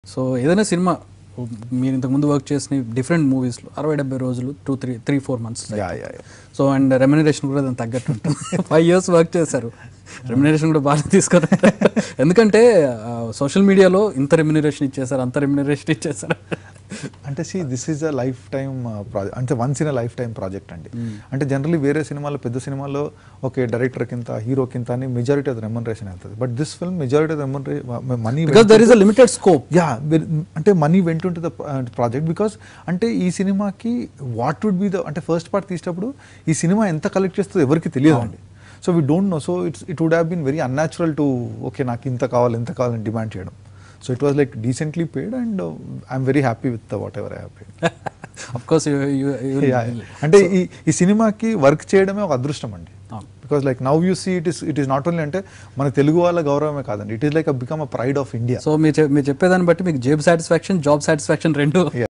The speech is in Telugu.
సో ఏదైనా సినిమా మీరు ఇంతకుముందు వర్క్ చేసిన డిఫరెంట్ మూవీస్లో అరవై డెబ్బై రోజులు two three three four months yeah yeah yeah so and remuneration కూడా దానికి తగ్గట్టు ఉంటుంది ఫైవ్ ఇయర్స్ వర్క్ చేశారు రెమ్యునరేషన్ కూడా బాగా తీసుకున్నారు ఎందుకంటే సోషల్ మీడియాలో ఇంత రెమ్యునరేషన్ ఇచ్చేసారు అంత రెమ్యునరేషన్ ఇచ్చేసారు అంటే see this is a lifetime project అంటే once in a lifetime project అండి అంటే జనరలీ వేరే సినిమాలో పెద్ద సినిమాలో ఓకే డైరెక్టర్ కింద హీరో కింద అని మెజారిటీ ఆఫ్ రెమ్యునరేషన్ వెళ్తుంది but this film majority of remuneration money because there is a limited scope yeah అంటే money went to the project because అంటే ఈ సినిమాకి వాట్ వుడ్ బి ద అంటే ఫస్ట్ పార్ట్ తీసేటప్పుడు ఈ సినిమా ఎంత కలెక్ట్ చేస్తుందో ఎవరికి తెలియదు అండి so we don't know so it's it would have been very unnatural to okay నాకు ఇంత కావాలి ఎంత కావాలని డిమాండ్ చేయడం so it was like decently paid and I'm very happy with whatever I have paid of course అంటే ఈ ఈ సినిమాకి వర్క్ చేయడమే ఒక అదృష్టం అండి అవును. Because like now you see it is it is not only అంటే మన తెలుగు వాళ్ళ గౌరవమే కాదండి it is like become a pride of India so మీరు చె- మీరు చెప్పేదాన్ని బట్టి మీకు జేబ్ సాటిస్ఫాక్షన్ జాబ్ సాటిస్ఫాక్షన్ రెండు